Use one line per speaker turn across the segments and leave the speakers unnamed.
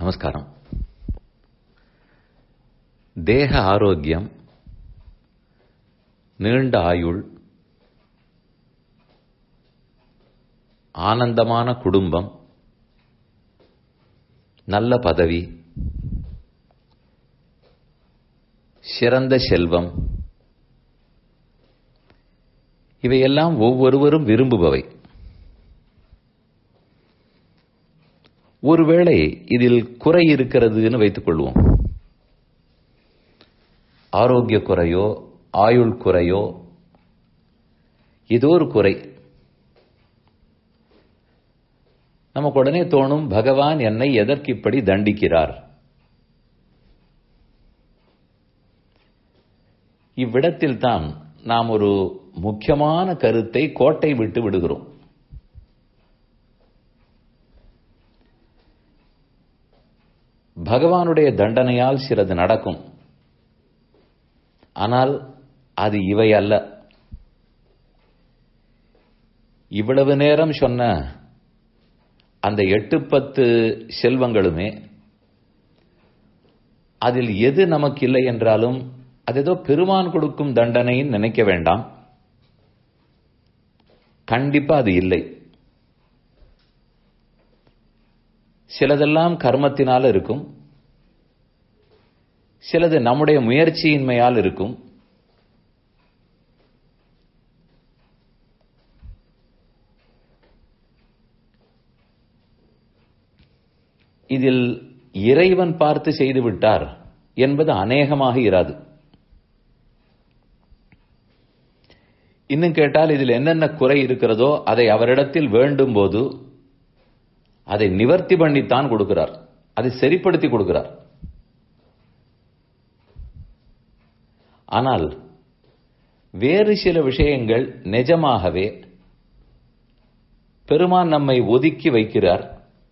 நமஸ்காரம் தேக ஆரோக்கியம் நீண்ட ஆயுள் ஆனந்தமான குடும்பம் நல்ல பதவி சிறந்த செல்வம் இவையெல்லாம் ஒவ்வொருவரும் விரும்புபவை ஒருவேளை இதில் குறை இருக்கிறதுன்னு வைத்துக் கொள்வோம் ஆரோக்கிய குறையோ ஆயுள் குறையோ ஏதோ ஒரு குறை நமக்கு உடனே தோணும் பகவான் என்னை எதற்கு இப்படி தண்டிக்கிறார் இவ்விடத்தில் தான் நாம் ஒரு முக்கியமான கருத்தை கோட்டை விட்டு விடுகிறோம் பகவானுடைய தண்டனையால் சிலது நடக்கும் ஆனால் அது இவை அல்ல இவ்வளவு நேரம் சொன்ன அந்த எட்டு பத்து செல்வங்களுமே அதில் எது நமக்கு இல்லை என்றாலும் அது ஏதோ பெருமான் கொடுக்கும் தண்டனைன்னு நினைக்க வேண்டாம் கண்டிப்பா அது இல்லை சிலதெல்லாம் கர்மத்தினால் இருக்கும் சிலது நம்முடைய முயற்சியின்மையால் இருக்கும் இதில் இறைவன் பார்த்து செய்து விட்டார் என்பது அநேகமாக இராது இன்னும் கேட்டால் இதில் என்னென்ன குறை இருக்கிறதோ அதை அவரிடத்தில் வேண்டும் போது அதை நிவர்த்தி பண்ணித்தான் கொடுக்கிறார் அதை சரிப்படுத்தி கொடுக்கிறார் ஆனால் வேறு சில விஷயங்கள் நிஜமாகவே பெருமான் நம்மை ஒதுக்கி வைக்கிறார்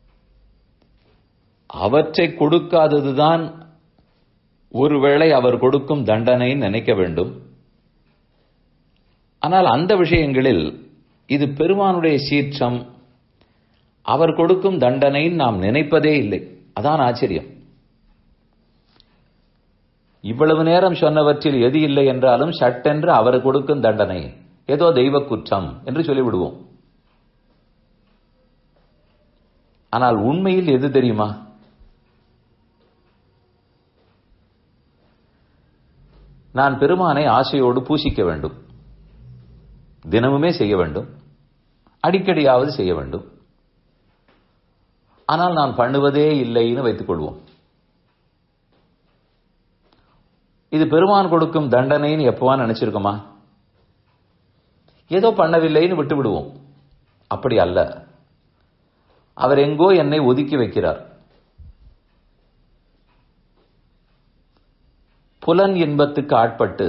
அவற்றை கொடுக்காததுதான் ஒருவேளை அவர் கொடுக்கும் தண்டனை நினைக்க வேண்டும் ஆனால் அந்த விஷயங்களில் இது பெருமானுடைய சீற்றம் அவர் கொடுக்கும் தண்டனை நாம் நினைப்பதே இல்லை அதான் ஆச்சரியம் இவ்வளவு நேரம் சொன்னவற்றில் எது இல்லை என்றாலும் சட்டென்று அவர் கொடுக்கும் தண்டனை ஏதோ தெய்வ குற்றம் என்று சொல்லிவிடுவோம் ஆனால் உண்மையில் எது தெரியுமா நான் பெருமானை ஆசையோடு பூசிக்க வேண்டும் தினமுமே செய்ய வேண்டும் அடிக்கடியாவது செய்ய வேண்டும் ஆனால் நான் பண்ணுவதே இல்லைன்னு வைத்துக் கொள்வோம் இது பெருமான் கொடுக்கும் தண்டனைன்னு எப்பவா நினைச்சிருக்கோமா ஏதோ பண்ணவில்லைன்னு விட்டு விடுவோம் அப்படி அல்ல அவர் எங்கோ என்னை ஒதுக்கி வைக்கிறார் புலன் இன்பத்துக்கு ஆட்பட்டு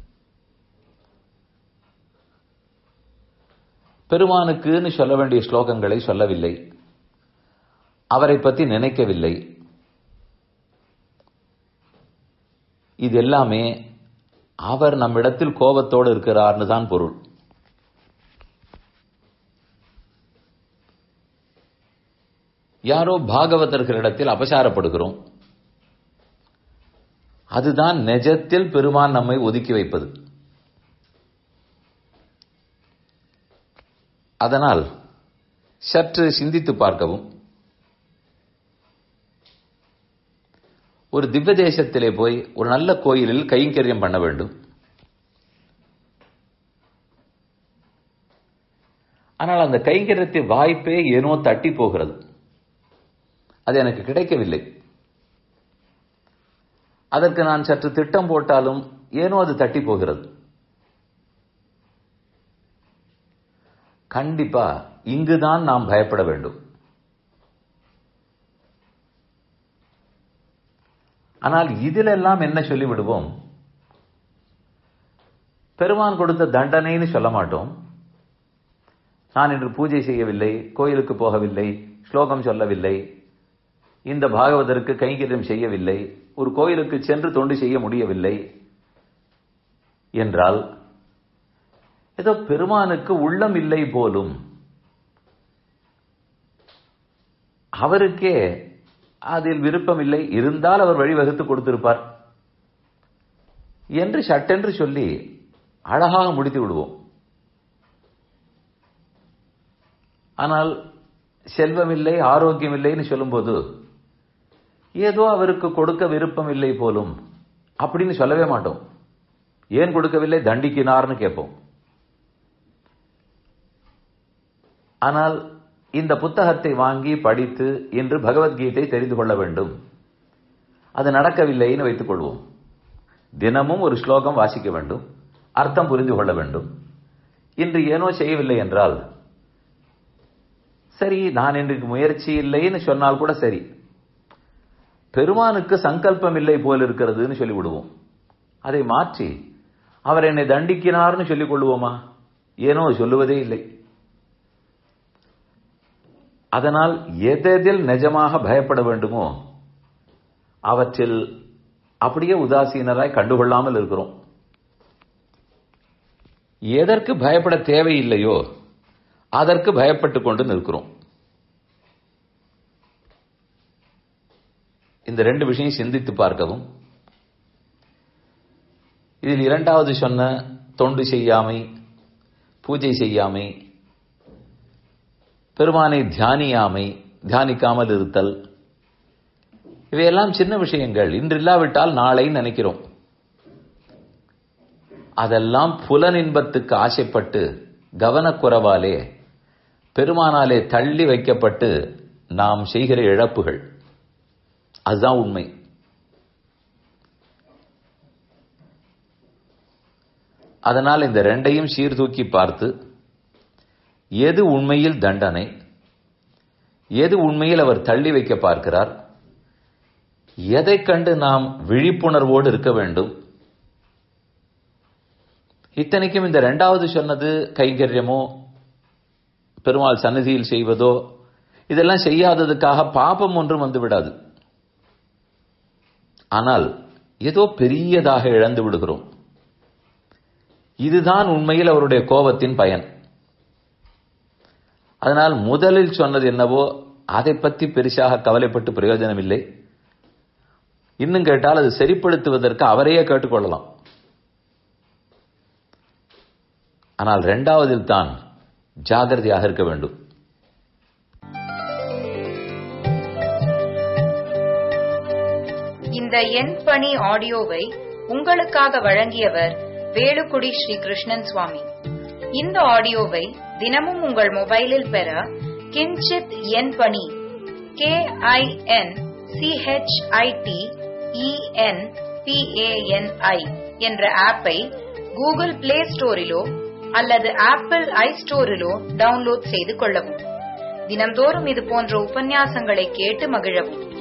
பெருமானுக்குன்னு சொல்ல வேண்டிய ஸ்லோகங்களை சொல்லவில்லை அவரை பற்றி நினைக்கவில்லை இது எல்லாமே அவர் நம்மிடத்தில் கோபத்தோடு இருக்கிறார்னு தான் பொருள் யாரோ பாகவதர்களிடத்தில் அபசாரப்படுகிறோம் அதுதான் நெஜத்தில் பெருமான் நம்மை ஒதுக்கி வைப்பது அதனால் சற்று சிந்தித்து பார்க்கவும் ஒரு திவ்ய தேசத்திலே போய் ஒரு நல்ல கோயிலில் கைங்கரியம் பண்ண வேண்டும் ஆனால் அந்த கைங்கரியத்தை வாய்ப்பே ஏனோ தட்டி போகிறது அது எனக்கு கிடைக்கவில்லை அதற்கு நான் சற்று திட்டம் போட்டாலும் ஏனோ அது தட்டி போகிறது கண்டிப்பா இங்குதான் நாம் பயப்பட வேண்டும் ஆனால் இதிலெல்லாம் என்ன சொல்லிவிடுவோம் பெருமான் கொடுத்த தண்டனைன்னு சொல்ல மாட்டோம் நான் இன்று பூஜை செய்யவில்லை கோயிலுக்கு போகவில்லை ஸ்லோகம் சொல்லவில்லை இந்த பாகவதற்கு கைங்கரியம் செய்யவில்லை ஒரு கோயிலுக்கு சென்று தொண்டு செய்ய முடியவில்லை என்றால் ஏதோ பெருமானுக்கு உள்ளம் இல்லை போலும் அவருக்கே அதில் விருப்பமில்லை இருந்தால் அவர் வழிவகுத்து கொடுத்திருப்பார் என்று சட்டென்று சொல்லி அழகாக முடித்து விடுவோம் ஆனால் செல்வமில்லை ஆரோக்கியமில்லைன்னு சொல்லும்போது ஏதோ அவருக்கு கொடுக்க விருப்பம் இல்லை போலும் அப்படின்னு சொல்லவே மாட்டோம் ஏன் கொடுக்கவில்லை தண்டிக்கினார்னு கேட்போம் ஆனால் இந்த புத்தகத்தை வாங்கி படித்து இன்று பகவத்கீதை தெரிந்து கொள்ள வேண்டும் அது நடக்கவில்லைன்னு வைத்துக் கொள்வோம் தினமும் ஒரு ஸ்லோகம் வாசிக்க வேண்டும் அர்த்தம் புரிந்து கொள்ள வேண்டும் இன்று ஏனோ செய்யவில்லை என்றால் சரி நான் இன்றைக்கு முயற்சி இல்லைன்னு சொன்னால் கூட சரி பெருமானுக்கு சங்கல்பம் இல்லை போல் இருக்கிறதுன்னு சொல்லி விடுவோம் அதை மாற்றி அவர் என்னை தண்டிக்கினார்னு சொல்லிக் கொள்வோமா ஏனோ சொல்லுவதே இல்லை அதனால் எதெதில் நிஜமாக பயப்பட வேண்டுமோ அவற்றில் அப்படியே உதாசீனராய் கண்டுகொள்ளாமல் இருக்கிறோம் எதற்கு பயப்பட தேவையில்லையோ அதற்கு பயப்பட்டு கொண்டு நிற்கிறோம் இந்த ரெண்டு விஷயம் சிந்தித்து பார்க்கவும் இதில் இரண்டாவது சொன்ன தொண்டு செய்யாமை பூஜை செய்யாமை பெருமானை தியானியாமை தியானிக்காமல் இருத்தல் இவையெல்லாம் சின்ன விஷயங்கள் இன்று இல்லாவிட்டால் நாளை நினைக்கிறோம் அதெல்லாம் புலனின்பத்துக்கு ஆசைப்பட்டு கவனக்குறைவாலே பெருமானாலே தள்ளி வைக்கப்பட்டு நாம் செய்கிற இழப்புகள் அதுதான் உண்மை அதனால் இந்த ரெண்டையும் சீர்தூக்கி பார்த்து எது உண்மையில் தண்டனை எது உண்மையில் அவர் தள்ளி வைக்க பார்க்கிறார் எதை கண்டு நாம் விழிப்புணர்வோடு இருக்க வேண்டும் இத்தனைக்கும் இந்த ரெண்டாவது சொன்னது கைங்கரியமோ பெருமாள் சன்னதியில் செய்வதோ இதெல்லாம் செய்யாததுக்காக பாபம் ஒன்றும் வந்து விடாது ஆனால் ஏதோ பெரியதாக இழந்து விடுகிறோம் இதுதான் உண்மையில் அவருடைய கோபத்தின் பயன் அதனால் முதலில் சொன்னது என்னவோ அதை பற்றி பெருசாக கவலைப்பட்டு பிரயோஜனம் இல்லை இன்னும் கேட்டால் அது சரிப்படுத்துவதற்கு அவரையே கேட்டுக்கொள்ளலாம் ஆனால் இரண்டாவதில் தான் ஜாகிரதையாக இருக்க வேண்டும்
இந்த எண் பணி ஆடியோவை உங்களுக்காக வழங்கியவர் வேலுக்குடி ஸ்ரீ கிருஷ்ணன் சுவாமி இந்த ஆடியோவை தினமும் உங்கள் மொபைலில் பெற கிஞ்சித் எண் பணி கே ஐ என் சிஹெச்ஐடி இஎன் பிஏஎன்ஐ என்ற ஆப்பை கூகுள் பிளே ஸ்டோரிலோ அல்லது ஆப்பிள் ஐ ஸ்டோரிலோ டவுன்லோட் செய்து கொள்ளவும் தினம்தோறும் இது போன்ற உபன்யாசங்களை கேட்டு மகிழவும்